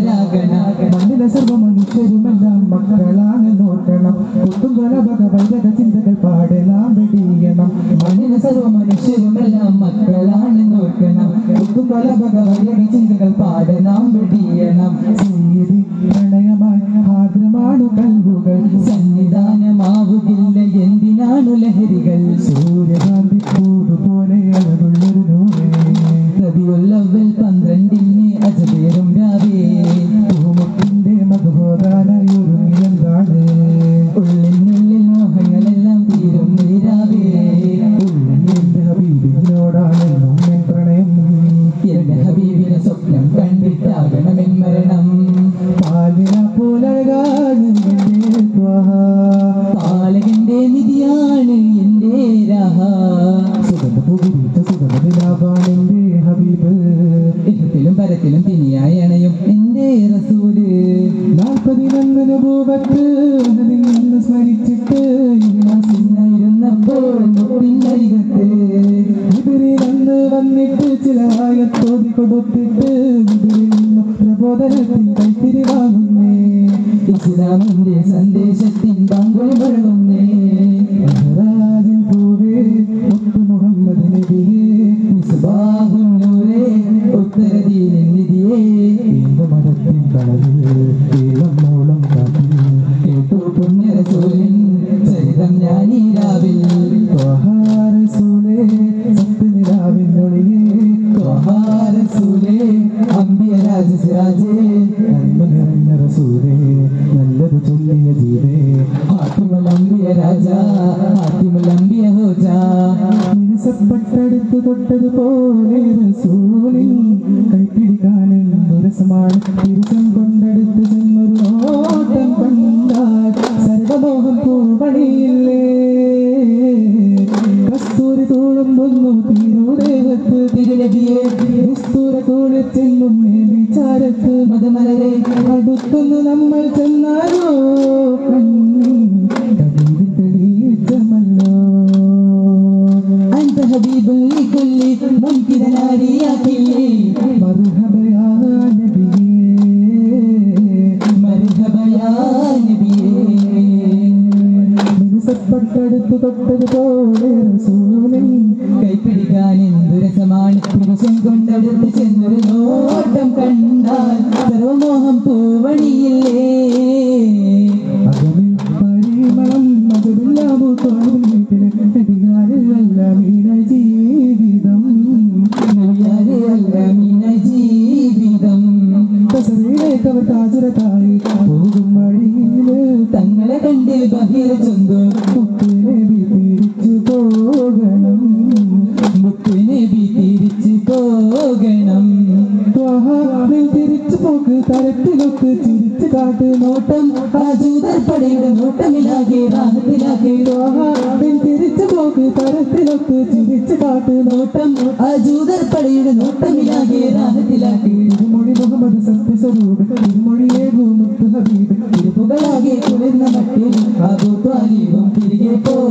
ആരാകണം മണ്ണിലെ സർവ മനുഷ്യരുമെല്ലാം മക്കളാണ് നോക്കണം ഒട്ടും കൊലപക വൈദക ചിന്തകൾ പാടെ നാം വെടിയണം മണ്ണിന് സർവ മനുഷ്യരുമെല്ലാം മക്കളാണ് നോക്കണം ഒട്ടും പല ഭഗവതിയുടെ ചിന്തകൾ പാടെ നാം വെടിയണം ചെയ്തി പ്രണയമായി ആദ്രമാണു കൽവുകൾ സന്നിധാനമാവുകില്ല എന്തിനാണു ലഹരികൾ സൂര്യകാന്തി പൂവ് പോലെ അഴകുള്ളൊരു നൂറേ റബിയുല്ലവൽ പന്ത്രണ്ടിന് അജബേറും രാവേ പൂമുട്ടിന്റെ മധുഹോദാനായി ഒരുങ്ങിയെന്താണ് ഉള്ളിനുള്ളിൽ മോഹങ്ങളെല്ലാം തീരും നീരാവേ എന്റെ ഹബീബിനോടാണ് നമ്മെ പ്രണയം എന്റെ ഹബീബിനെ സ്വപ്നം കണ്ടിട്ടാകണമെൻ മരണം പാലിന പോലഴകാണ് എന്റെ ത്വഹ. പാലകന്റെ നിധിയാണ് എന്റെ രാഹ സുഗന്ധ പുകിരിച്ച സുഗന്ധ നിലാവാണ് എന്റെ ഹബീബ് ഇഹത്തിലും പരത്തിലും തിനിയായി അണയും എന്റെ റസൂല് നാൽപ്പതിനൊന്ന് രൂപത്ത് നിന്ന് സ്മരിച്ചിട്ട് ഇരുന്നപ്പോൾ മുത്തിനരികത്ത് ഇതിരിലന്ന് വന്നിട്ട് ചില ആയത്തോതി കൊടുത്തിട്ട് ഇതിരിൽ നിന്ന് പ്രബോധനത്തിൽ കൈത്തിരി വാങ്ങുന്നേ ഇസ്ലാമിന്റെ സന്ദേശത്തിൻ പങ്കുകൾ മുഴങ്ങുന്നേ മെഹ്റാജിൻ പൂവേ മുത്ത് മുഹമ്മദ് നബിയേ മിസ്ബാഹുൻ നൂറേ ഉത്തരദീനിൻ നിധിയേ ഏത് മതത്തിൻ കളരിൽ ഏലം മൂളം കാട്ടിൽ കേട്ടു പുണ്യ റസൂലിൻ ചരിതം ഞാൻ ഈ രാവിൽ ത്വഹാരസൂലേ സത്യനിലാവിനൊളിയേ റസൂലേ അമ്പിയ രാജസിരാജേ നന്മ നിറഞ്ഞ റസൂലേ നല്ലത് ചൊല്ലിയ ജീവേ ഹാത്തിമുൽ അമ്പിയ രാജ ഹാത്തിമുൽ അമ്പിയ ഹോജ മിനുസപ്പെട്ടടുത്ത് തൊട്ടതുപോലെ റസൂലിൻ കൈപ്പിടിക്കാനെന്തു രസമാണ് തിരിച്ചും കൊണ്ടെടുത്ത് ചെന്നൊരു നോട്ടം കണ്ടാൽ സർവമോഹം പൂവണിയില്ലേ കസ്തൂരി തൂളുമ്പൊന്നു തീരുദേഹത്ത് തിരുനബിയെ നിസ്തൂര തൂളിച്ചെല്ലും വിചാരത്ത് മതമലരെ അടുത്തൊന്ന് നമ്മൾ ചെന്നാലോ കണ്ണീർ തെളിയിച്ചമല്ലോ അന്ത ഹബീബുൽ ലികുല്ലി മുൻകിദ നാരിയാക്കില്ലേ മർഹബയാ നബിയേ മർഹബ യാ നബിയേ മിനുസപ്പെട്ടടുത്ത് തൊട്ടതുപോലെ റസൂലിൻ കൈപ്പിടിക്കാൻ എന്തു രസമാണ് നിമിഷം കൊണ്ടടുത്ത് ചെന്നൊരു നോട്ടം കണ്ടാൽ സർവമോഹം പൂവണിയില്ലേ അകമിൽ പരിമളം മധുരില്ലാമോ തോന്നും വീട്ടിലെ അധികാരികളല്ല മീന ജീവിതം നബിയാരെ അല്ല മീന ജീവിതം കസറിലേക്ക് അവർ താജുരത്തായി പോകും വഴിയില് തങ്ങളെ കണ്ട് ബഹിര ചൊന്തു മുത്തുനബി തിരിച്ചു പോകണം മുത്തുനബി തിരിച്ചു പോകണം ത്വഹാനിൽ തിരിച്ചു പോക്ക് തരത്തിലൊക്കെ ചിരിച്ചു കാട്ട് നോട്ടം ആ ജൂതർ പടയുടെ നോട്ടമിലാകെ റാഹത്തിലാകെ ത്വഹാനിൽ തിരിച്ചു പോക്ക് തരത്തിലൊക്കെ ചിരിച്ചു കാട്ട് നോട്ടം ആ ജൂതർ പടയുടെ നോട്ടമിലാകെ റാഹത്തിലാകെ തിരുമൊഴി മുഹമ്മദ് സത്യസ്വരൂപ് തിരുമൊഴിയേകു മുത്ത് ഹബീബ് തിരുപ്പുകളാകെ കുളിർന്ന മട്ടിൽ അബു ത്വാലിബും തിരികെ പോ